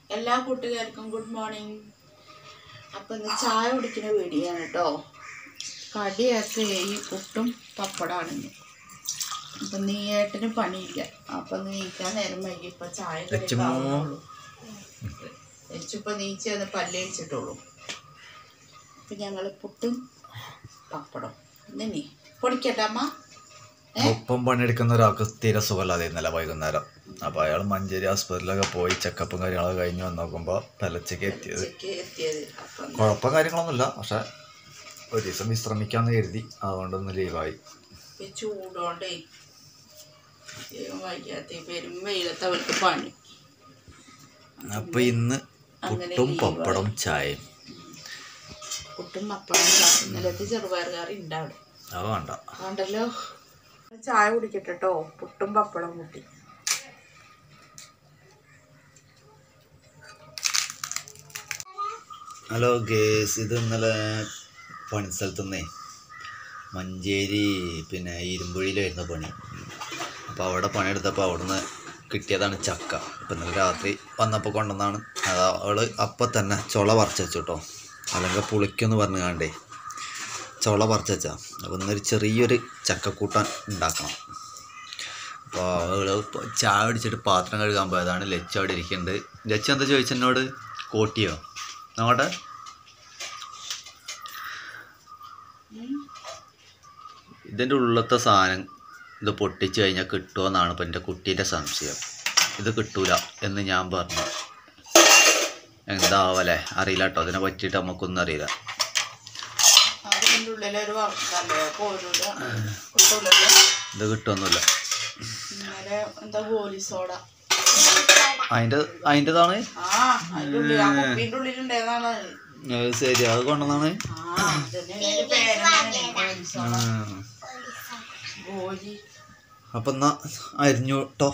എല്ലാ കൂട്ടുകാർക്കും good morning അപ്പം ഇന്ന് ചായ കുടിക്കുന്ന വീഡിയോ ആണ് കേട്ടോ കടിയൊക്കെ ഈ പുട്ടും പപ്പടമാണ് ഇന്ന് അപ്പം നീയേട്ടന് പണിയില്ല അപ്പം നീക്കാൻ നേരം വൈകി ഇപ്പം ചായ ലച്ചുമോ. ലച്ചിപ്പം നീച്ച് വന്ന് പല്ല് വെച്ചിട്ടുള്ളൂ അപ്പം ഞങ്ങൾ പുട്ടും പപ്പടം ഇനി പൊടിക്കട്ടെ അമ്മ ഒപ്പം പണിയെടുക്കുന്ന ഒരാൾക്ക് തീരെ സുഖമില്ലാതെ ഇന്നലെ വൈകുന്നേരം അപ്പോൾ അയാൾ മഞ്ചേരി ഹോസ്പിറ്റലിലൊക്കെ പോയി ചെക്കപ്പും കാര്യങ്ങളൊക്കെ കഴിഞ്ഞ് വന്ന് നോക്കുമ്പോൾ തലച്ചയ്ക്ക് എത്തിയത് ഉച്ചയ്ക്ക് എത്തിയത് അപ്പം കുഴപ്പം കാര്യങ്ങളൊന്നുമില്ല പക്ഷെ ഒരു ദിവസം വിശ്രമിക്കാമെന്ന് കരുതി അതുകൊണ്ടൊന്ന് ലീവായി ഈ ചൂടോണ്ടേ ദൈവം വയ്യാത്ത പെരും വെയിലത്ത് അവർക്ക് പണി അപ്പോൾ ഇന്ന് പുട്ടും പപ്പടം ചായയും പുട്ടും പപ്പടം ചാ- ഇന്നലത്തെ ചെറുപയർ കറി ഉണ്ടാവും അത് വേണ്ട അതുകൊണ്ടല്ലോ ചായ കുടിക്കട്ടെ കേട്ടോ പുട്ടും പപ്പടം കൂട്ടി ഹലോ ഗേസ് ഇത് ഇന്നലെ പണിസ്ഥലത്തു നിന്നേ മഞ്ചേരി പിന്നെ ഇരുമ്പുഴിയിലായിരുന്നു പണി അപ്പോൾ അവിടെ പണിയെടുത്തപ്പോൾ അവിടുന്ന് കിട്ടിയതാണ് ചക്ക അപ്പം ഇന്നലെ രാത്രി വന്നപ്പോൾ കൊണ്ടുവന്നാണ് അത് അവൾ അപ്പം തന്നെ ചുള പറിച്ചു വെച്ചു കേട്ടോ അല്ലെങ്കിൽ പുളിക്കെന്ന് പറഞ്ഞു കാണ്ടേ ചുള പറിച്ചു വെച്ചാ അപ്പോൾ ഇന്നൊരു ചെറിയൊരു ചക്കക്കൂട്ടാൻ ഉണ്ടാക്കണം അപ്പോൾ അവൾ ചായ അടിച്ചിട്ട് പാത്രം കഴുകാൻ പോയതാണ് ലച്ച് അവിടെ ഇരിക്കുന്നുണ്ട് ലച്ച് എന്താ ചോദിച്ചെന്നോട് കോട്ടിയോ നോട്ടെ ഇതിൻ്റെ ഉള്ളത്തെ സാധനം ഇത് പൊട്ടിച്ച് കഴിഞ്ഞാൽ കിട്ടുമെന്നാണ് ഇപ്പം എൻ്റെ കുട്ടീൻ്റെ സംശയം ഇത് കിട്ടൂല എന്ന് ഞാൻ പറഞ്ഞു എന്താവല്ലേ അറിയില്ല കേട്ടോ അതിനെ പറ്റിയിട്ട് നമുക്കൊന്നും അറിയില്ല അതിൻ്റെ ഉള്ളിലൊരു വറുത്തല്ലേ പോരൂല കിട്ടൂലല്ലോ ഇത് കിട്ടുമൊന്നുമില്ല ഇന്നലെ എന്താ ഗോലി സോഡ അതിൻ്റെ അതിൻ്റെതാണ് ആ അതിൻ്റെ ഉള്ളിൽ ആ കുപ്പീൻ്റെ ഉള്ളിലുണ്ടായതാണ് അത് ശരി അത് കൊണ്ടുവന്നാണ് ആ ഇതിൻ്റെ പേരെന്താണ് ഗോലി സോഡ ഗോലി അപ്പം എന്നാ അരിഞ്ഞു കേട്ടോ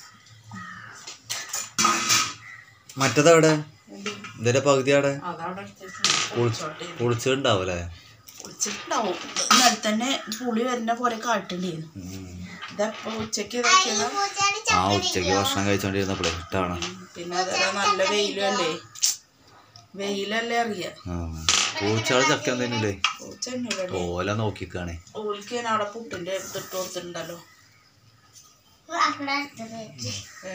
മറ്റേതെവിടെ ഇതിൻ്റെ പകുതി അവിടെ അതവിടെ എടുത്തിട്ടുണ്ട് പൊളിച്ചിട്ടുണ്ടാവൂലേ കുളിച്ചിട്ടുണ്ടാവും ഇന്നലെ തന്നെ പുളി വരുന്ന പോലെ കാട്ടുണ്ടായിരുന്നു ഇതപ്പോ ഉച്ചക്ക് ഇതാക്കിയതാ ആ ഉച്ചയ്ക്ക് ഭക്ഷണം കഴിച്ചോണ്ടിരുന്നപ്പോഴേ ഇട്ടാണ് പിന്നെ അതല്ല നല്ല വെയിലും അല്ലേ വെയിലല്ലേ അറിയാ പൂച്ചാള് ചക്ക എന്തെങ്കിലേ പൂച്ചല്ലേ ഓല നോക്കിക്കാണേ ഓൾക്ക് ഞാൻ അവിടെ പുട്ടിന്റെ എടുത്തിട്ട് കൊടുത്തിട്ടുണ്ടല്ലോ ഏ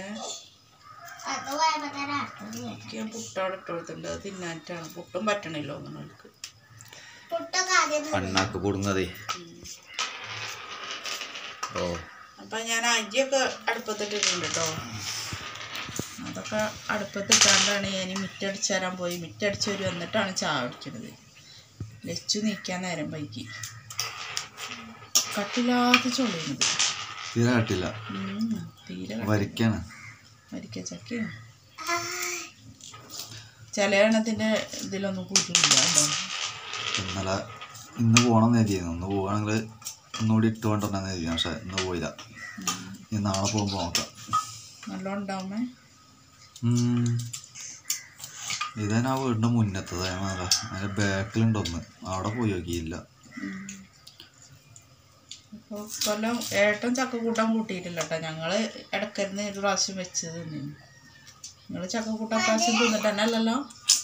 എനിക്ക് ഞാൻ പുട്ട് അവിടെ ഇട്ട് കൊടുത്തിട്ടുണ്ട് അത് തിന്നാറ്റാണ് പുട്ടും പറ്റണില്ലോ ഒന്നും അവൾക്ക് അണ്ണാക്ക് കുടുങ്ങതേ ഓ അപ്പൊ ഞാൻ അരിയൊക്കെ അടുപ്പത്തിട്ടിട്ടുണ്ട് കേട്ടോ അതൊക്കെ അടുപ്പത്തിട്ടാണ്ടാണ് ഞാൻ ഈ മിറ്റടിച്ച് തരാൻ പോയി മിറ്റടിച്ച് വരും എന്നിട്ടാണ് ചായ കുടിക്കുന്നത് ലച്ചു നീക്കാൻ നേരം വൈകി കട്ടില്ലാത്ത ചൊള്ളുന്നത് തീരെ കട്ടില്ല തീരെ വരിക്കാണ് മരിക്ക ചക്കയാണ് ചില എണ്ണത്തിൻ്റെ ഇതിലൊന്നും കൂട്ടില്ല കേട്ടോ ഇന്നലെ ഇന്ന് പോകണം നേരിയിരുന്നു ഇന്ന് പോവുകയാണെങ്കിൽ ഒന്നുകൂടി ഇട്ട് കൊണ്ടുവരണം നേരി പക്ഷെ ഇന്ന് പോയില്ല ഇനി നാളെ പോകുമ്പോൾ നോക്കാം നല്ലോണം ഉണ്ടാവുമേ ഉം. ഇതന്നെ ആ വീടിൻ്റെ മുന്നത്തത് അതേമാതിരി അതിൻ്റെ ബാക്കിലുണ്ടൊന്ന് അവിടെ പോയി നോക്കിയില്ല അപ്പോൾ കൊല്ലം ഏട്ടൻ ചക്ക കൂട്ടാൻ കൂട്ടിയിട്ടില്ല കേട്ടോ ഞങ്ങൾ ഇടക്കരുന്ന് ഒരു പ്രാവശ്യം വെച്ചത് തന്നെയാണ് നിങ്ങൾ ചക്ക കൂട്ടാൻ പ്രാവശ്യം തിന്നിട്ട് തന്നെ അല്ലല്ലോ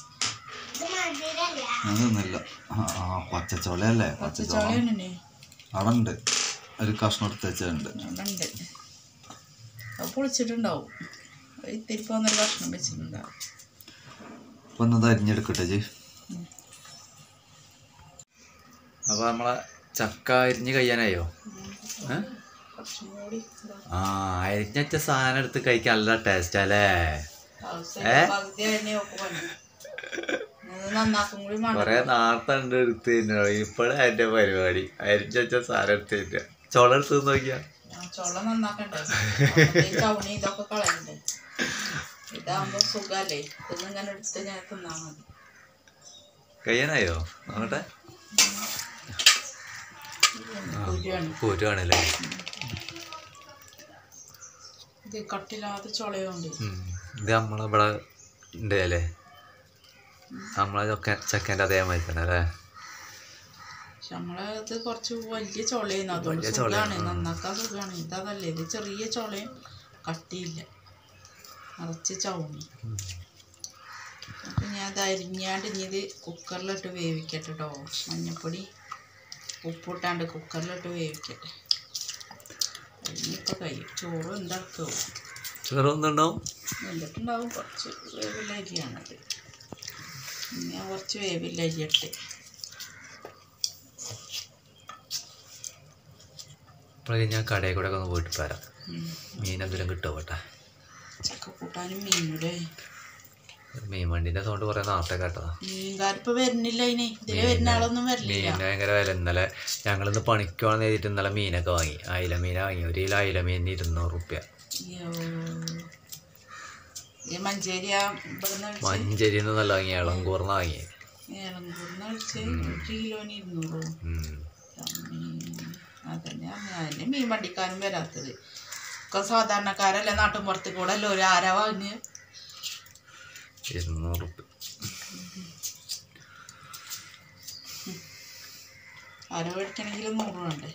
ഞാൻ നിന്നില്ല ആ ആ, പച്ചച്ചോളയല്ലേ പച്ചച്ചോള പച്ചച്ചോളയാണ് തന്നെ അവിടെ ഉണ്ട് ഒരു കഷ്ണം എടുത്ത് വെച്ചിട്ടുണ്ട് അവിടെ ഉണ്ട് അത് പൊളിച്ചിട്ടുണ്ടാവും അത് ഇത്തിരി പോകുന്നൊരു ഭക്ഷണം വെച്ചിട്ടുണ്ടാവും അപ്പം എന്നത് അരിഞ്ഞെടുക്കട്ടെ ജി അപ്പോൾ നമ്മളെ ചക്ക അരിഞ്ഞ് കഴിയാനായോ ഏ? കുറച്ചും കൂടി ഇതാ. ആ അരിഞ്ഞച്ച സാധനം എടുത്ത് കഴിക്കാൻ നല്ല ടേസ്റ്റ് അല്ലേ ആവശ്യമില്ല. പകുതി തന്നെ ഒക്കെ പണി. അത് നന്നാക്കും കൂടി വേണം. കൊറേ നേരത്തെ ഉണ്ട് എടുത്ത് തിന്നോ ഇപ്പോഴാ എന്റെ പരിപാടി അരിഞ്ഞച്ച സാധനം എടുത്ത് തിന്നുക ചോള എടുത്ത് തിന്ന് നോക്കിയാ ആ ചുള നന്നാക്കണ്ടേ അപ്പത്തെ ഈ ചവണി ഇതൊക്കെ കളയണ്ടേ ഇതാകുമ്പോ സുഖല്ലേ ഇതൊന്നും ഇങ്ങനെ എടുത്ത് ഞാൻ തിന്നാ മതി കഴിയാനായോ നോക്കട്ടെ കുരുവാണ് കുരുവാണല്ലേ ഇത് കട്ടില്ലാത്ത ചുളയുണ്ട് ഉം. ഇത് നമ്മളിവിടെ ഉണ്ട് അല്ലേ നമ്മളെ ചൊക്ക ചക്കൻ്റെ അതേമാതിരി തന്നെ അല്ലേ പക്ഷെ നമ്മളെ ഇത് കുറച്ച് വലിയ ചുളയാണ് അതുകൊണ്ട് വലിയ ചുളയാണ്, സുഖമാണ് നന്നാക്കാൻ സുഖമാണ് ഇതതല്ലേ ഇത് ചെറിയ ചുളയും കട്ടിയില്ല നിറച്ച് ചവണി അപ്പം ഞാൻ അത് അരിഞ്ഞാണ്ട് ഇനി ഇത് കുക്കറിലിട്ട് വേവിക്കട്ടെ കേട്ടോ മഞ്ഞൾപ്പൊടി ഉപ്പിട്ടാണ്ട് കുക്കറിലിട്ട് വേവിക്കട്ടെ ഇനിയിപ്പോൾ കഴിയും ചോറ് എന്താക്കും ചെറുതുണ്ടാവും വെന്തിട്ടുണ്ടാവും കുറച്ച് വേവില്ല അരിയാണത് ഇനി ഞാൻ കുറച്ച് വേവില്ല അരിയട്ടെ അപ്പോഴേക്കും ഞാൻ കടയിൽ കൂടെ ഒക്കെ ഒന്ന് പോയിട്ട് വരാം ഉം. മീൻ എന്തെങ്കിലും കിട്ടുമോ കേട്ടാ ചക്കക്കൂട്ടാനും മീനൂടെ മീൻ വണ്ടീൻ്റെ സൗണ്ട് കുറേ നേരത്തെ കേട്ടതാ മീൻകാരിപ്പോൾ വരുന്നില്ല അതിന് ഇതിലെ വരുന്ന ആളൊന്നും വരില്ല മീനിന് ഭയങ്കര വില ഇന്നലെ ഞങ്ങളിന്ന് പണിക്കുവാന്ന് എഴുതിയിട്ട് ഇന്നലെ മീനൊക്കെ വാങ്ങി അയില മീന വാങ്ങി ഒരു കിലോ അയില മീനിന് ഇരുന്നൂറ് റുപ്യ അയ്യോ ഈ മഞ്ചേരി ആ ഇവിടുന്ന് അടിച്ച് മഞ്ചേരിയിൽ നിന്നല്ല വാങ്ങി ഇളങ്കൂർന്ന് വാങ്ങി ഏലംകൂർന്ന് അടിച്ച് ഒരു കിലോന് ഇരുന്നൂറോ ഉം. അതന്നെ അതന്നെ മീൻ വണ്ടിക്കാരും വരാത്തത് ഒക്കെ സാധാരണക്കാരല്ലേ നാട്ടും പുറത്ത് കൂടെ അല്ലേ ഒരു ആരാ വാങ്ങുക ഇരുന്നൂറ് റുപ്യ ആര മേടിക്കണമെങ്കിൽ നൂറ് വേണ്ടേ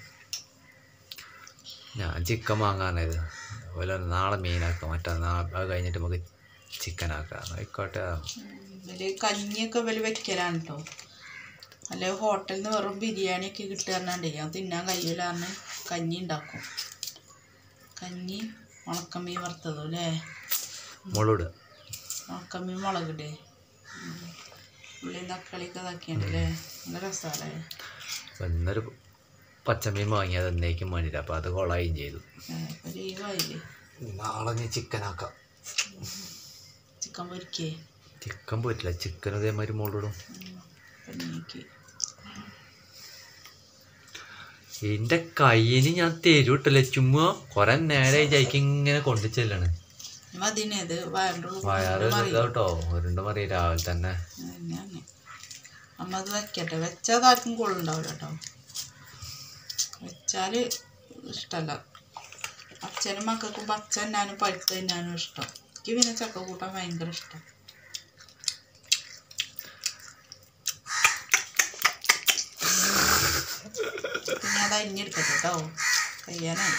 ഞാൻ ചിക്കൻ വാങ്ങാനായത് അതുപോലെ നാളെ മീനാക്കാം മറ്റേ നാളെ അത് കഴിഞ്ഞിട്ട് നമുക്ക് ചിക്കൻ ആക്കാം ആയിക്കോട്ടെ ഇവര് കഞ്ഞിയൊക്കെ ഇവര് വെക്കലാണ് കേട്ടോ അല്ലെ ഹോട്ടലിൽ നിന്ന് വെറും ബിരിയാണിയൊക്കെ കിട്ടുകയാണ്ടേ ഞാൻ തിന്നാൻ കഴിയൂല പറഞ്ഞ് കഞ്ഞി ഉണ്ടാക്കും കഞ്ഞി ഉണക്കമീൻ വറുത്തതും അല്ലേ മുളകിടുക ഉണക്കമീൻ മുളകിടേ ഉള്ളിയും തക്കാളിയൊക്കെ ഇതാക്കിയാണ് അല്ലേ നല്ല രസമല്ലേ അപ്പം ഇന്നൊരു പച്ചമീൻ വാങ്ങിയത് എന്നേക്കും വേണ്ടിയിട്ട് അപ്പോൾ അത് കൊളായും ചെയ്തു ഒരു ലീവായില്ലേ നാളെ നീ ചിക്കൻ ആക്കാം ചിക്കൻ പൊരിക്കേ ചിക്കൻ പോയിട്ടില്ല ചിക്കൻ അതേമാതിരി മുളകിടും പന്നിക്ക് എൻ്റെ കയ്യിന് ഞാൻ തരൂട്ടല്ലേ ചുമ്മാ കുറെ നേരമായി ജയിക്ക് ഇങ്ങനെ കൊണ്ടു ചെല്ലാണ് മതിനത് വയറിൻ്റെ വയറ് കേട്ടോ ഉരുണ്ട് മറി രാവിലെ തന്നെ തന്നെയാണ് അമ്മ അത് വെക്കട്ടെ വെച്ചാൽ ആർക്കും കൊള്ളുണ്ടാവില്ല കേട്ടോ വെച്ചാൽ ഇഷ്ടമല്ല അച്ഛനും മക്കൾക്കും പച്ച തിന്നാനും പഴുത്ത് തിന്നാനും ഇഷ്ടം എനിക്ക് പിന്നെ ചക്ക കൂട്ടാൻ ഭയങ്കര ഇഷ്ടം പിന്നെ അത് അരിഞ്ഞെടുക്കട്ടെ കേട്ടോ കഴിയാനായി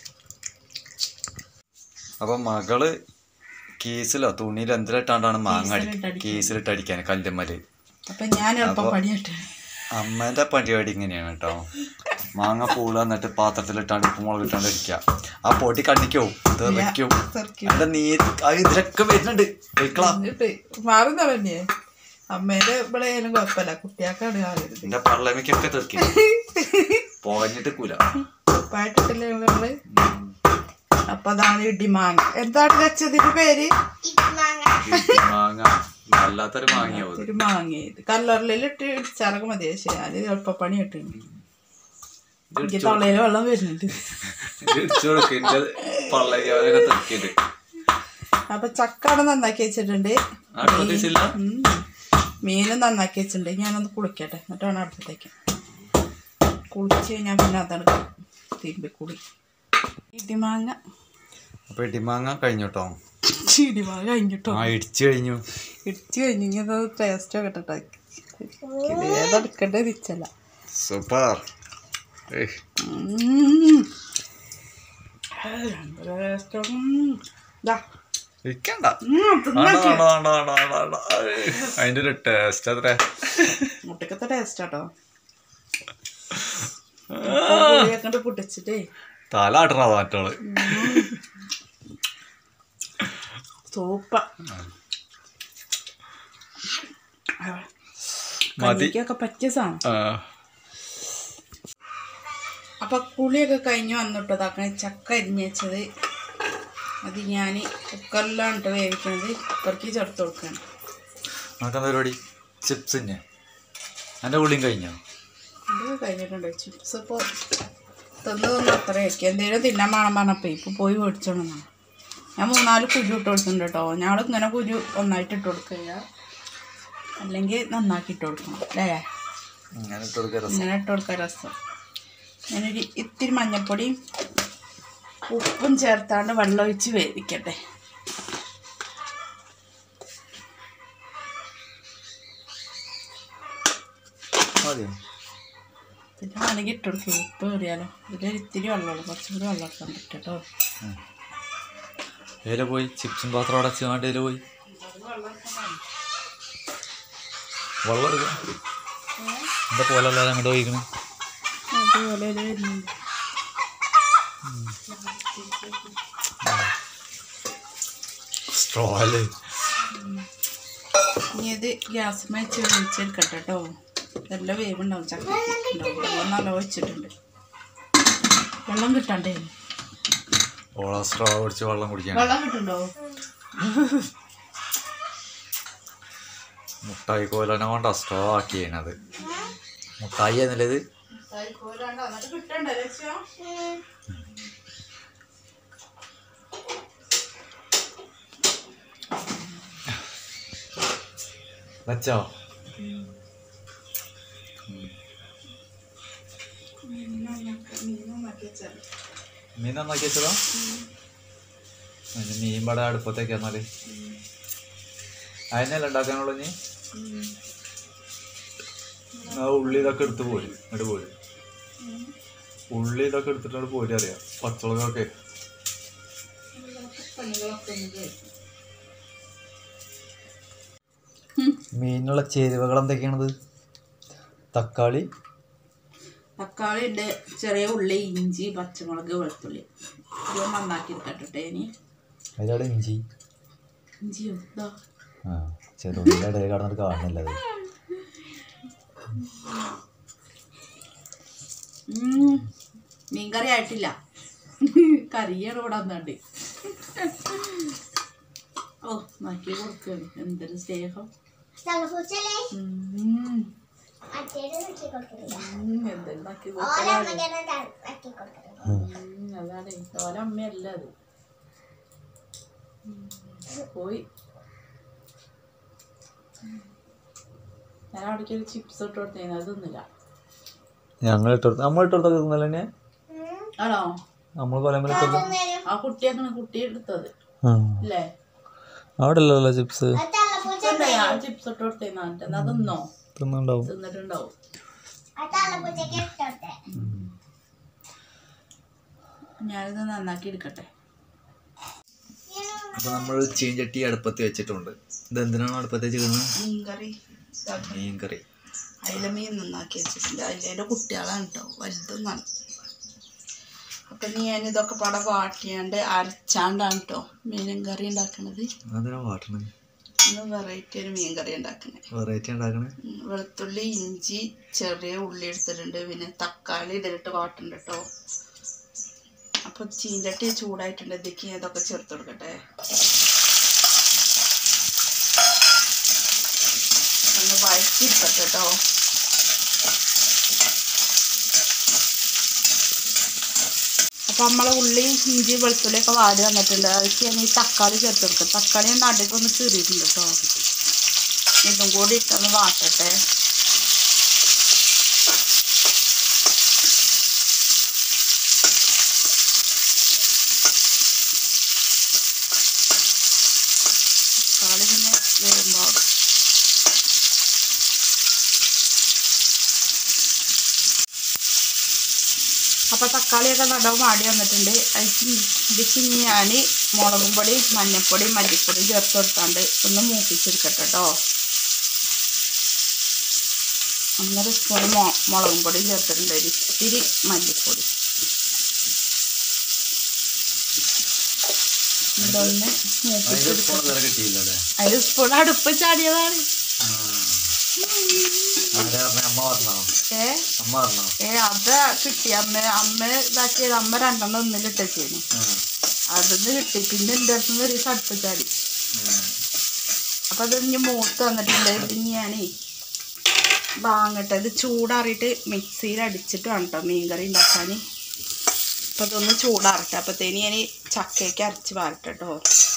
അപ്പം മകള് കീസിലോ തുണിയിലോ എന്തിലിട്ടാണ്ടാണ് മാങ്ങ അടി കീസിലിട്ടടിക്കാൻ. കീസിലിട്ട് അടിക്കാൻ കല്ലുമ്മല് അപ്പം ഞാൻ എളുപ്പം അപ്പൊ- പണിയിട്ടെ അമ്മേന്റെ പരിപാടി ഇങ്ങനെയാണ് കേട്ടോ മാങ്ങ പൂള എന്നിട്ട് പാത്രത്തിലിട്ടാണ്ട് ഉപ്പ് മുളക് ഇട്ടാണ്ട് അടിക്കുക ആ പൊടി കണ്ണിക്കോ തെറിക്കും തെറിക്കും. അതിന്റെ നീ അത് ഇതിലൊക്കെ വരുന്നുണ്ട് വെക്കളാ എന്നിട്ട് മാറുന്ന തന്നെ അമ്മേന്റെ ഇവിടെ ആയാലും കുഴപ്പമില്ല കുട്ടിയാക്കാണ് ആവരുത് എന്റെ പള്ളമയ്ക്കൊക്കെ തെറിക്കും പോകഞ്ഞിട്ട് കൂല ഉപ്പായിട്ടിട്ടില്ലേ നമ്മള് അപ്പൊ അതാണ് ഇടിമാങ്ങ എന്താണ് വെച്ചതിന്റെ പേര് മാങ്ങ വല്ലാത്തൊരു മാങ്ങയാവും ഇത്. ഒരു മാങ്ങയത് കല്ലറിലിട്ട് ഇടിച്ചാറൊക്കെ മതി പക്ഷെ ഞാൻ എളുപ്പപ്പണി കിട്ടുന്നുണ്ട് ഇത് എനിക്ക് ഇടിച്ചു തൊള്ളയിൽ വെള്ളം വരുന്നുണ്ട് ഇത് ഇടിച്ചു കൊടുക്കും എന്റെ പള്ളയൊക്കെ തെറിക്കിണ്ട് അപ്പൊ ചക്ക അവിടെ നന്നാക്കി വെച്ചിട്ടുണ്ട് ആ പ്രതീക്ഷയില്ല ഉം. മീനും നന്നാക്കി വെച്ചിട്ടുണ്ട് ഞാനൊന്ന് കുളിക്കട്ടെ എന്നിട്ടാണ് അടുപ്പത്തേക്ക് കുളിച്ച് കഴിഞ്ഞാൽ പിന്നെ അതാണ് തിരുമ്പി കുളി ഇടിമാങ്ങ അപ്പൊ ഇടിമാങ്ങ കഴിഞ്ഞു കേട്ടോ ഇടിമാങ്ങ കഴിഞ്ഞിട്ടോ ആ ഇടിച്ചു കഴിഞ്ഞു ഇടിച്ച് കഴിഞ്ഞെങ്കിൽ അത് ടേസ്റ്റ് ഒക്കെ ഇട്ടിട്ട് ഏതെടുക്കണ്ടേ തിരിച്ചല്ല സൂപ്പർ ഇരിക്കണ്ട അതിന്റെ ഒരു ടേസ്റ്റ് അത്ര മുട്ടക്കത്തെ ടേസ്റ്റ് ആട്ടോ കണ്ട് പൊട്ടിച്ചിട്ടേ തല ആട്ടണ മാറ്റോള് സൂപ്പ മതി. കഞ്ഞിക്കൊക്കെ പറ്റിയ സാധനം ആ, അപ്പൊ കുളിയൊക്കെ കഴിഞ്ഞ് വന്നിട്ട് ഇതാക്കണ ചക്ക അരിഞ്ഞ് വെച്ചത് അത് ഞാൻ കുക്കറിലാണ് കേട്ടോ വേവിക്കണത് കുക്കർക്ക് ചേർത്ത് കൊടുക്കണം നമുക്കെന്താ പരിപാടി ചിപ്സ് തന്നെ എൻ്റെ ഉള്ളിയും കഴിഞ്ഞോ ഇത് കഴിഞ്ഞിട്ടുണ്ട് ചിപ്സ് ഇപ്പോൾ തിന്ന് തിന്ന് അത്ര വയ്ക്കുക എന്തെങ്കിലും തിന്നാൻ വേണം പറഞ്ഞപ്പോൾ ഇപ്പോൾ പോയി മേടിച്ചോണെന്നാണ് ഞാൻ മൂന്നാല് കുരു ഇട്ട് കൊടുക്കുന്നുണ്ട് കേട്ടോ ഞങ്ങൾ ഇങ്ങനെ കുരു ഒന്നായിട്ട് ഇട്ട് കൊടുക്കുക അല്ലെങ്കിൽ നന്നാക്കി ഇട്ട് കൊടുക്കണം അല്ലേ അങ്ങനെ ഇട്ട് കൊടുക്കുക രസം ഇങ്ങനെ ഇട്ട് കൊടുക്കാൻ രസം ഞാനൊരു ഇത്തിരി മഞ്ഞൾപ്പൊടിയും ഉപ്പും ചേർത്താണ്ട് വെള്ളം ഒഴിച്ച് വേവിക്കട്ടെ മതിയോ പിന്നെ വേണമെങ്കിൽ ഇട്ട് കൊടുക്കുക ഉപ്പ് കയറിയാലോ ഇതിലൊരു ഇത്തിരി വെള്ളമുള്ളൂ കുറച്ചും കൂടി വെള്ളം എടുക്കാൻ പറ്റും കേട്ടോ ഏല പോയി ചിപ്സും പാത്രം അടച്ച് കാണ്ട് ഏല പോയി വെള്ളം എടുക്കാം എന്താ പോലെ അല്ലാതെ അങ്ങോട്ട് പോയിക്കണേ അതുപോലെ വരുന്നുണ്ട് സ്ട്രോല് ഇനി ഇത് ഗ്യാസ് വെച്ച് വേവിച്ചെടുക്കട്ടെ കേട്ടോ നല്ല വേവുണ്ടാവും ചക്ക ഉണ്ടാവും വെള്ളം നല്ല വെച്ചിട്ടുണ്ട് വെള്ളം കിട്ടണ്ടേ ഓള സ്ട്രോ പിടിച്ച് വെള്ളം കുടിക്കാൻ വെള്ളം കിട്ടുണ്ടോ മുട്ടായി കോലനെ കൊണ്ട് സ്ട്രോ ആക്കിയത് മുട്ടായി എന്നല്ലത് കിട്ടണ്ടേ ലക്ഷ്യം വെച്ചോ മീൻ നന്നാക്കി വെച്ചതോ അതിന് മീൻ പട അടുപ്പത്തേക്ക് എന്നാല് അതിനല്ല ഉണ്ടാക്കാനുള്ളൂ നീ ആ ഉള്ളി ഇതൊക്കെ എടുത്ത് പോരും ഇങ്ങോട്ട് പോരും ഉള്ളി ഇതൊക്കെ എടുത്തിട്ട് പോരും അറിയാം പച്ചമുളകൊക്കെ മീനിനുള്ള ചേരുവകൾ എന്തൊക്കെയാണത് തക്കാളി തക്കാളി ഉണ്ട് ചെറിയ ഉള്ളി ഇഞ്ചി പച്ചമുളക് വെളുത്തുള്ളി ഇത് നന്നാക്കി എടുക്കട്ടെ ഇനി അതിലവിടെ ഇഞ്ചി ഇഞ്ചിയോ ഇതാ ആ ചെറുള്ളിൻ്റെ ഇടയിൽ കടന്നിട്ട് കാണുന്നില്ല അത് ഉം. മീൻകറി ആയിട്ടില്ല കറിയാണ് ഇവിടെ വന്നാണ്ട് ഓ നോക്കി കൊടുക്കുകയാണ് എന്തൊരു സ്നേഹം ഉം. ഉം, എന്തൊരു നോക്കി കൊടുക്കലാണ് ഉം, അതാണ് ഓരോ അമ്മയല്ല അത് ഉം, പോയി ഞാൻ അവിടേക്ക് ഒരു ചിപ്സ് ഇട്ട് കൊടുത്തേന് അതൊന്നുമില്ല ഞങ്ങൾ ഇട്ടെടുത്ത് നമ്മൾ ഇട്ടെടുത്തൊക്കെ തിന്നല്ലേ തന്നെ ആണോ നമ്മൾ കൊലമ്പല ഇട്ടത് ആ കുട്ടിയാണ് കുട്ടി എടുത്തത് അല്ലേ അവിടെ അല്ലല്ലോ ചിപ്സ് ചിപ്സ് ഞാൻ ചിപ്സ് ഇട്ട് കൊടുത്തേന്ന് പറഞ്ഞിട്ട് എന്നാ തിന്നോ തിന്നുണ്ടാവും തിന്നിട്ടുണ്ടാവും ഞാനിത് നന്നാക്കി എടുക്കട്ടെ അപ്പോൾ നമ്മൾ ചീഞ്ചട്ടി അടുപ്പത്ത് വെച്ചിട്ടുണ്ട് ഇത് എന്തിനാണ് അടുപ്പത്ത് വെച്ചിരിക്കുന്നത് മീൻകറി മീൻ കറി അയില മീൻ നന്നാക്കി വെച്ചിട്ടുണ്ട് അയിലേൻ്റെ കുട്ടികളാണ് കേട്ടോ വലുതൊന്നാണ് അപ്പം ഞാൻ ഇതൊക്കെ പടം വാട്ടിയാണ്ട് അരച്ചാണ്ടാണ് കേട്ടോ മീനും കറി ഉണ്ടാക്കണത് അതിനാ വാട്ടണത് ഇന്ന് വെറൈറ്റി ഒരു മീൻ കറി ഉണ്ടാക്കണേ വെറൈറ്റി ഉണ്ടാക്കണേ ഉം, വെളുത്തുള്ളി ഇഞ്ചി ചെറിയ ഉള്ളി എടുത്തിട്ടുണ്ട് പിന്നെ തക്കാളി ഇതിലിട്ട് വാട്ടുണ്ട് കേട്ടോ അപ്പോൾ ചീഞ്ചട്ടി ചൂടായിട്ടുണ്ട് ഇതിക്ക് ഞാൻ ഇതൊക്കെ ചേർത്ത് കൊടുക്കട്ടെ ഒന്ന് വഴറ്റി എടുക്കട്ടെ കേട്ടോ അപ്പം നമ്മളെ ഉള്ളി ഇഞ്ചി വെളുത്തുള്ളി ഒക്കെ വാടി വന്നിട്ടുണ്ട് അതിലേക്ക് ഞാൻ ഈ തക്കാളി ചേർത്ത് കൊടുക്കാം തക്കാളി ഞാൻ നടുക്കൊന്ന് കീറിയിട്ടുണ്ട് കേട്ടോ ഇതും കൂടി ഇട്ടൊന്ന് വാട്ടട്ടെ തക്കാളി പിന്നെ വേകുമ്പോൾ അപ്പോൾ തക്കാളിയൊക്കെ നടുവ് മാടി വന്നിട്ടുണ്ട് അതിക്ക് ഇതിക്ക് ഞാൻ മുളകും പൊടി മഞ്ഞൾപ്പൊടി മല്ലിപ്പൊടി ചേർത്ത് കൊടുത്താണ്ട് ഒന്ന് മൂപ്പിച്ചെടുക്കട്ടെ കേട്ടോ ഒന്നര സ്പൂൺ മൊ മുളകും പൊടി ചേർത്തിട്ടുണ്ട് ഒരു ഇത്തിരി മല്ലിപ്പൊടി ഇതൊന്ന് മൂപ്പിച്ചെടുക്കാം വേറെ കിട്ടിയില്ലല്ലേ അതിൽ സ്പൂൺ അടുപ്പ് ചാടിയതാണ് ആരെ പറഞ്ഞ അമ്മ പറഞ്ഞോ ഏ അമ്മ പറഞ്ഞോ ഏ അത് കിട്ടി അമ്മ അമ്മ ഇതാക്കിയത് അമ്മ രണ്ടെണ്ണം ഒന്നിലിട്ടേന്നു അതൊന്ന് കിട്ടി പിന്നെ എൻ്റെ അടുത്ത് നിന്ന് ഒരു ദിവസം അടുപ്പ് ചാടി അപ്പം അത് ഇനി മൂത്ത് വന്നിട്ടുണ്ട് ഇനി ഞാനേ വാങ്ങട്ടെ ഇത് ചൂടാറിയിട്ട് മിക്സിയിൽ അടിച്ചിട്ട് വേണം കേട്ടോ മീൻകറി ഉണ്ടാക്കാൻ അപ്പം അതൊന്ന് ചൂടാറട്ടെ അപ്പത്തേന് ഞാൻ ചക്കയ്ക്ക് അരച്ച് വാരട്ടെ കേട്ടോ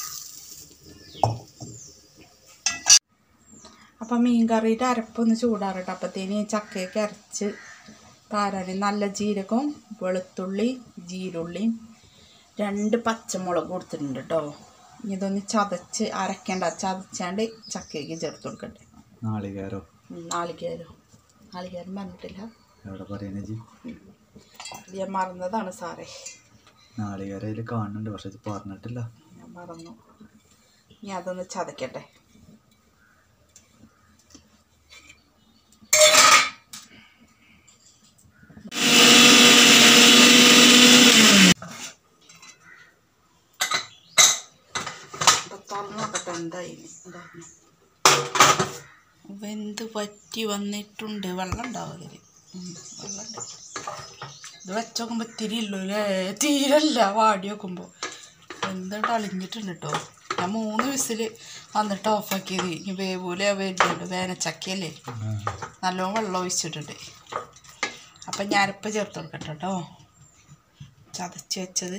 അപ്പം മീൻകറിയുടെ അരപ്പൊന്ന് ചൂടാറട്ടെ അപ്പത്തേന് ചക്കയ്ക്ക് അരച്ച് പാരാൻ നല്ല ജീരകവും വെളുത്തുള്ളി ജീരുള്ളിയും രണ്ട് പച്ചമുളക് കൊടുത്തിട്ടുണ്ട് കേട്ടോ ഇനി ഇതൊന്ന് ചതച്ച് അരക്കേണ്ട ചതച്ചാണ്ട് ചക്കയ്ക്ക് ചേർത്ത് കൊടുക്കട്ടെ നാളികേരോ ഉം, നാളികേരം നാളികേരം പറഞ്ഞിട്ടില്ല എവിടെ പറയുന്നത് ജി ഇത് ഞാൻ മറന്നതാണ് സാറേ നാളികേരം അതിൽ കാണുന്നുണ്ട് പക്ഷെ ഇത് പറഞ്ഞിട്ടില്ല ഞാൻ മറന്നു ഇനി അതൊന്ന് ചതക്കട്ടെ ഇപ്പൊ തുറന്ന് നോക്കട്ടെ എന്തായി എന്താ വെന്ത് പറ്റി വന്നിട്ടുണ്ട് വെള്ളം ഉണ്ടാവും അതിൽ വെള്ളമുണ്ട് ഇത് വെച്ച് നോക്കുമ്പോൾ തിരിയുള്ളൂ അല്ലേ തീരല്ല വാടി നോക്കുമ്പോൾ എന്തിട്ട് അളിഞ്ഞിട്ടുണ്ട് കേട്ടോ ഞാൻ മൂന്ന് വിസിൽ വന്നിട്ട് ഓഫാക്കിയത് ഇനി വേവൂല വരുന്നുണ്ട് വേനച്ചക്കയല്ലേ നല്ലോണം വെള്ളം ഒഴിച്ചിട്ടുണ്ട് അപ്പം ഞാനിപ്പോൾ ചേർത്ത് കൊടുക്കട്ടെ കേട്ടോ ചതച്ച് വെച്ചത്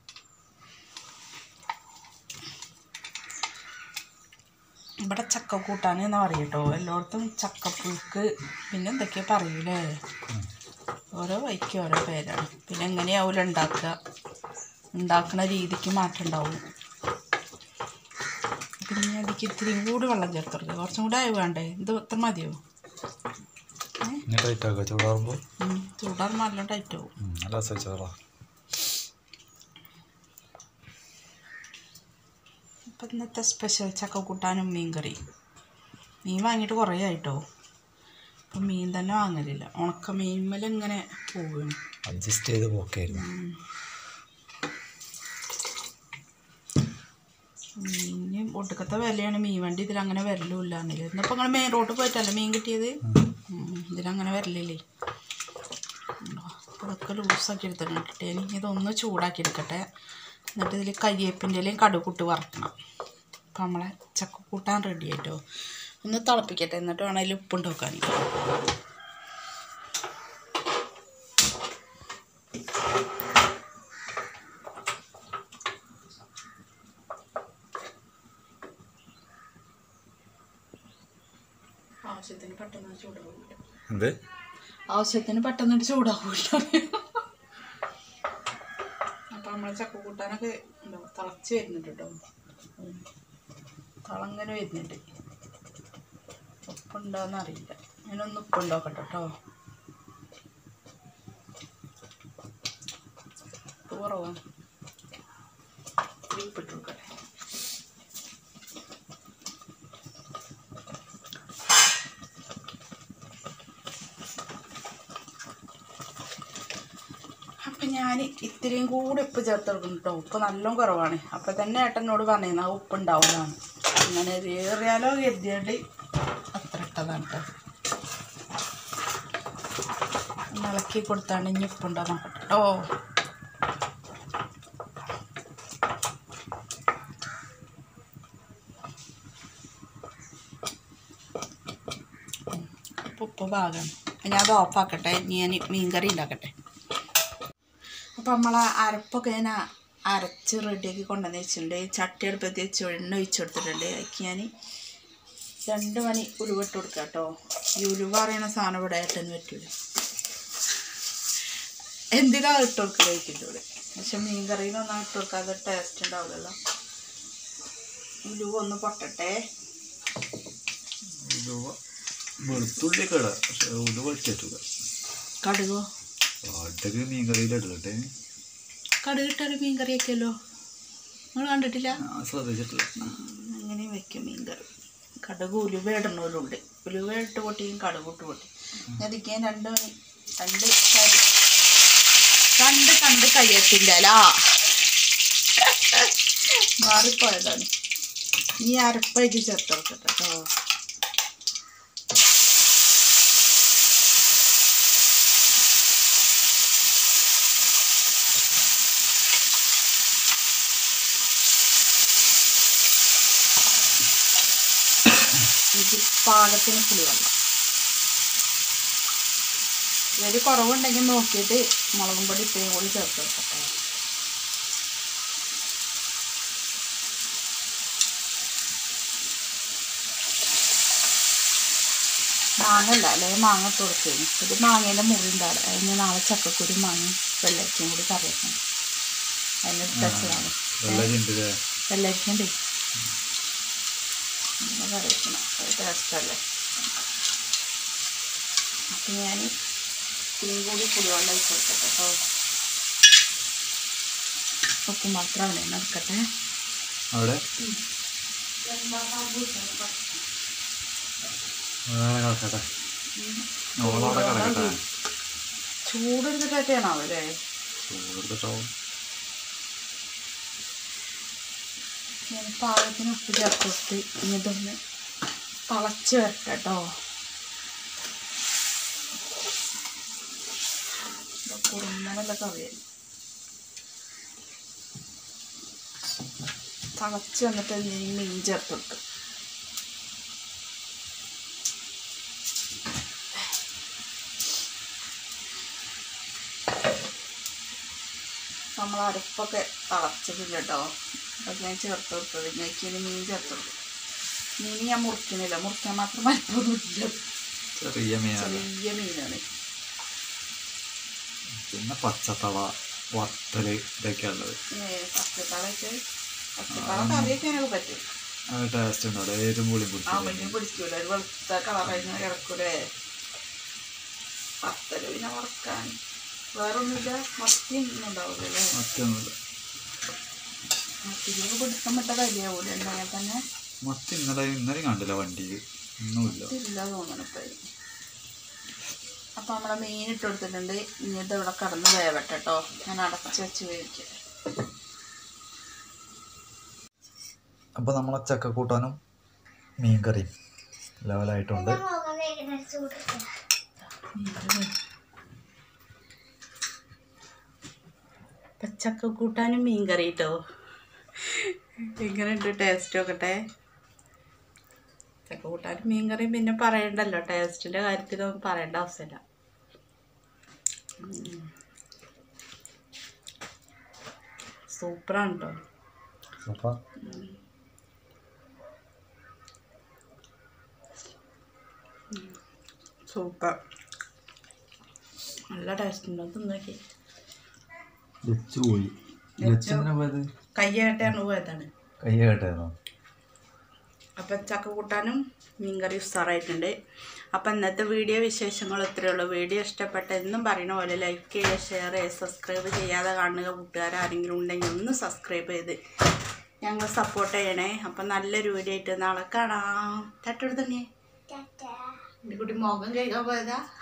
ഇവിടെ ചക്ക കൂട്ടാൻ എന്നാ പറയും കേട്ടോ എല്ലായിടത്തും ചക്കപ്പുഴുക്ക് പിന്നെ എന്തൊക്കെയാ പറയൂലേ ഓരോ വൈക്ക് ഓരോ പേരാണ് പിന്നെ എങ്ങനെയാവില്ല ഉണ്ടാക്കുക ഉണ്ടാക്കുന്ന രീതിക്ക് മാറ്റം ഉണ്ടാവും പിന്നെ അതിക്ക് ഇത്തിരിയും കൂടി വെള്ളം ചേർത്ത് കൊടുക്കുക കുറച്ചും കൂടെ ആയി വേണ്ടേ ഇത് ഇത്ര മതിയോ ഇനി ടൈറ്റ് ആക്കുക ചൂടാറുമ്പോൾ ഉം, ചൂടാറുമ്പോൾ നല്ല ടൈറ്റ് ആവും നല്ല രസമാ ഇപ്പം ഇന്നത്തെ സ്പെഷ്യൽ ചക്ക കൂട്ടാനും മീൻ കറി മീൻ വാങ്ങിയിട്ട് കുറേ ആയിട്ടോ അപ്പം മീൻ തന്നെ വാങ്ങലില്ല ഉണക്ക മീൻമേൽ ഇങ്ങനെ പോവുകയാണ് അഡ്ജസ്റ്റ് ചെയ്ത് പോക്കായിരുന്നു മീന് ഒടുക്കത്തെ വിലയാണ് മീൻ വണ്ടി ഇതിലങ്ങനെ വരലുമില്ല എന്നില്ല ഇന്നിപ്പോൾ നിങ്ങൾ മെയിൻ റോഡ് പോയിട്ടല്ലേ മീൻ കിട്ടിയത് ഉം, ഇതിലങ്ങനെ വരലില്ലേ ഉണ്ടോ? അപ്പോൾ ഇതൊക്കെ ലൂസാക്കി എടുത്തിട്ട് ഇനി ഇതൊന്ന് ചൂടാക്കി എടുക്കട്ടെ എന്നിട്ട് ഇതിൽ കരിയേപ്പിൻ്റെ ഇലയും കടുകിട്ട് വറക്കണം അപ്പം നമ്മളെ ചക്ക കൂട്ടാൻ റെഡി ആയിട്ടോ ഒന്ന് തിളപ്പിക്കട്ടെ എന്നിട്ട് വേണം അതിൽ ഉപ്പുണ്ട് വെക്കാൻ ആവശ്യത്തിന് പെട്ടെന്ന് ചൂടാവില്ല എന്ത് ആവശ്യത്തിന് പെട്ടെന്ന് ചൂടാവില്ല അപ്പം നമ്മളെ ചക്ക കൂട്ടാനൊക്കെ ഉണ്ടോ തിളച്ച് വരുന്നുണ്ട് കേട്ടോ ഉം. തിളങ്ങനെ വരുന്നുണ്ട് ഉപ്പുണ്ടോയെന്ന് അറിയില്ല ഞാനൊന്ന് ഉപ്പുണ്ടോക്കട്ടെ കേട്ടോ ഉപ്പ് കുറവാണ് ഇത്തിരി ഉപ്പിട്ട് കൊടുക്കട്ടെ അപ്പം ഞാൻ ഇത്തിരിയും കൂടി ഉപ്പ് ചേർത്ത് കൊടുക്കുന്നു കേട്ടോ ഉപ്പ് നല്ലോണം കുറവാണ് അപ്പം തന്നെ ഏട്ടനോട് പറഞ്ഞിരുന്നു ആ ഉപ്പ് ഉണ്ടാവുന്നതാണ് അങ്ങനെ ഏറിയാലോ കരുതിയാണ്ട് അത്ര ഇട്ടതാണ് കേട്ടോ ഒന്ന് ഇളക്കി കൊടുത്താണ് ഇനി ഉപ്പുണ്ടോ നോക്കട്ടെ കേട്ടോ ഉപ്പ് ഉപ്പ് ഭാഗമാണ് ഞാൻ അത് ഓഫാക്കട്ടെ ഇനി ഞാൻ മീൻ കറി ഉണ്ടാക്കട്ടെ അപ്പം നമ്മൾ അരപ്പൊക്കെ ഞാൻ അരച്ച് റെഡിയാക്കി കൊണ്ടുവന്ന് വെച്ചിട്ടുണ്ട് ചട്ടി അടുപ്പത്ത് വെച്ച് എണ്ണ ഒഴിച്ച് കൊടുത്തിട്ടുണ്ട് അതിക്ക് ഞാൻ രണ്ട് മണി ഉരുവിട്ട് കൊടുക്കാം കേട്ടോ ഈ ഉരുവ അറിയണ സാധനം ഇവിടെ ഏട്ടന് പറ്റൂല എന്തിനാ ഇട്ട് കൊടുക്കലേക്കില്ല പക്ഷെ മീൻ കറിയിലൊന്നും ഇട്ട് കൊടുക്കാതെ ടേസ്റ്റ് ഉണ്ടാവില്ലല്ലോ ഉലുവ ഒന്ന് പൊട്ടട്ടെ വെളുത്തുള്ളി കട പക്ഷെ ഉള്ളു പറ്റില്ല കടുകോ ഒറ്റക്ക് മീൻ കറിയിലിടട്ടെ കടുകിട്ടൊരു മീൻ കറിയൊക്കെയല്ലോ നിങ്ങൾ കണ്ടിട്ടില്ല ഞാൻ ശ്രദ്ധിച്ചിട്ടില്ല അങ്ങനെ വെക്കും മീൻ കറി കടുക് ഉലുവ ഇടണവരുണ്ട് ഉലുവ ഇട്ട് പൊട്ടിയും കടുക് ഇട്ട് പൊട്ടി അതിക്കാൻ രണ്ട് മണി രണ്ട് കരി രണ്ട് കണ്ട് കയ്യത്തിൻ്റെ അല്ല മാറിപ്പോയതാണ് ഈ അരപ്പയ്ക്ക് ചേർത്തെടുക്കട്ടെ കേട്ടോ ഇത് പാകത്തിന് പുളിവെള്ളം ഇതിൽ കുറവുണ്ടെങ്കിൽ നോക്കിയിട്ട് മുളകും പൊടി ഇത്രയും കൂടി ചേർത്ത് വെക്കട്ടെ മാങ്ങല്ല അല്ലെ മാങ്ങ തുറക്കുന്നു ഇത് മാങ്ങേൻ്റെ മുറി ഉണ്ടാവും അതിന് നാളെ ചക്കക്കുരു മാങ്ങ വെള്ളരിക്കയും കൂടി കറി വെക്കണം അതിന് വെച്ചതാണ് വെള്ളരിണ്ട് വെള്ളരിക്കണ്ടേ നല്ല കറി വെക്കണം അത് ടേസ്റ്റല്ലേ അപ്പം ഞാൻ ഇത്തിരിയും കൂടി പുളിവെള്ളം ഒഴിച്ച് കൊടുക്കട്ടെ കേട്ടോ ഉപ്പ് മാത്രമാണ് നടക്കട്ടെ അവിടെ വേറെ കിടക്കട്ടെ ഓളവിടെ കിടക്കട്ടെ ചൂടെടുത്തിട്ടൊക്കെയാണോ അല്ലേ ചൂടെടുത്തിട്ടാവും ഞാൻ പാകത്തിന് ഉപ്പ് ചേർത്തിട്ട് ഇനി ഇതൊന്ന് തിളച്ച് വരട്ടെ കേട്ടോ കുറുന്നനല്ല കറിയായി തിളച്ച് വന്നിട്ട് ഇനി മീൻ ചേർത്തിട്ട് നമ്മൾ അരപ്പൊക്കെ തിളച്ചിട്ടില്ല കേട്ടോ അത് ഞാൻ ചേർത്ത് കൊടുത്തത് ഞങ്ങൾക്ക് ഇനി മീൻ ചേർത്ത് കൊടുക്കും മീൻ ഞാൻ മുറിക്കണില്ല മുറിക്കാൻ മാത്രം മരപ്പൊന്നുമില്ല ചെറിയ മീനാണ് ചെറിയ മീനാണ് പിന്നെ പച്ചത്തള വത്തല് ഇതൊക്കെയാ ഉള്ളത് പച്ചക്കാളൊക്കെ പച്ചക്കാള കറിയൊക്കെ എനിക്ക് പറ്റും അത് ടേസ്റ്റ് ഉണ്ടാവും ഏതും പുളിയും ആ പിടിച്ചില്ല വലിയ പിടിക്കൂല ഒരു വെളുത്ത കളറായിരുന്നു കിടക്കൂലേ പത്തല് പിന്നെ വറക്കാൻ വേറൊന്നുമില്ല മത്തി ഒന്നും ഉണ്ടാവില്ലല്ലേ മറ്റൊന്നുമില്ല മത്തിക്ക് പിടിക്കാൻ പറ്റ വിലയാവൂല ഉണ്ടെങ്കിൽ തന്നെ മത്തി ഇന്നലെ ഇന്നലെയും കണ്ടില്ല വണ്ടിയിൽ ഒന്നുമില്ല ഇല്ല തോന്നണം ഇപ്പം അപ്പം നമ്മളെ മീൻ ഇട്ട് കൊടുത്തിട്ടുണ്ട് ഇനി ഇത് ഇവിടെ കടന്ന് വേവട്ടെ കേട്ടോ ഞാൻ അടച്ച് വെച്ച് വേവിക്കാം അപ്പോൾ നമ്മളെ ചക്കക്കൂട്ടാനും മീൻ കറിയും ലെവലായിട്ടുണ്ട് പച്ചക്ക കൂട്ടാനും മീൻ കറി കേട്ടോ എങ്ങനെയുണ്ട് ടേസ്റ്റ് നോക്കട്ടെ ചക്ക കൂട്ടാനും മീൻ കറിയും പിന്നെ പറയണ്ടല്ലോ ടേസ്റ്റിൻ്റെ കാര്യത്തിലൊന്നും പറയേണ്ട ആവശ്യമില്ല ഉം. സൂപ്പറാണ് കേട്ടോ അപ്പോൾ സൂപ്പർ നല്ല ടേസ്റ്റ് ഉണ്ടോ തിന്നോക്കി വെച്ച് പോയി വെച്ചെന്തിനാ പോയത് കയ്യായിട്ടാണ് പോയതാണ് കൈ കേട്ടായിരുന്നോ അപ്പം ചക്ക കൂട്ടാനും മീൻകറി ഉസാറായിട്ടുണ്ട് അപ്പം ഇന്നത്തെ വീഡിയോ വിശേഷങ്ങൾ ഇത്രയേ ഉള്ളൂ വീഡിയോ ഇഷ്ടപ്പെട്ട എന്നും പറയുന്ന പോലെ ലൈക്ക് ചെയ്യുക ഷെയർ ചെയ്യുക സബ്സ്ക്രൈബ് ചെയ്യാതെ കാണുക കൂട്ടുകാർ ആരെങ്കിലും ഉണ്ടെങ്കിൽ ഒന്ന് സബ്സ്ക്രൈബ് ചെയ്ത് ഞങ്ങൾ സപ്പോർട്ട് ചെയ്യണേ അപ്പം നല്ലൊരു വീഡിയോ ആയിട്ട് നാളെ കാണാം തട്ടെടുത്തന്നെ എൻ്റെ കുട്ടി മുഖം കഴിക്കാൻ പോയതാ